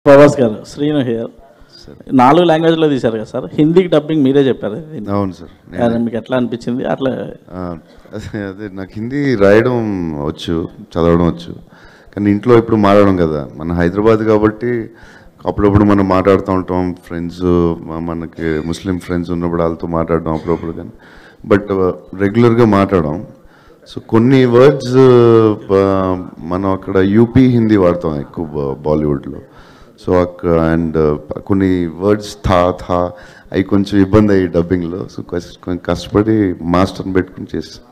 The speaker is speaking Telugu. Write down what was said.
ప్రభాస్ గారు శ్రీను హియర్ నాలుగు లాంగ్వేజ్లో తీశారు కదా సార్ హిందీకి డబ్బింగ్ మీరే చెప్పారు ఇది. అవును సార్ అది మీకు ఎట్లా అనిపించింది అట్లా ఆ, అదే అదే నాకు హిందీ రాయడం వచ్చు చదవడం వచ్చు కానీ ఇంట్లో ఇప్పుడు మాట్లాడడం కదా మన హైదరాబాద్ కాబట్టి అప్పుడప్పుడు మనం మాట్లాడుతూ ఉంటాం ఫ్రెండ్స్ మనకి ముస్లిం ఫ్రెండ్స్ ఉన్నప్పుడు వాళ్ళతో మాట్లాడడం అప్పుడప్పుడు కానీ బట్ రెగ్యులర్గా మాట్లాడడం సో కొన్ని వర్డ్స్ మనం అక్కడ యూపీ హిందీ వాడతాం ఎక్కువ బా- బాలీవుడ్లో సో అక్కడ అండ్ కొన్ని వర్డ్స్ థా థా అవి కొంచెం ఇబ్బంది అయ్యి డబ్బింగ్లో సో కొంచెం కష్టపడి మాస్టర్ని పెట్టుకుని చేస్తాం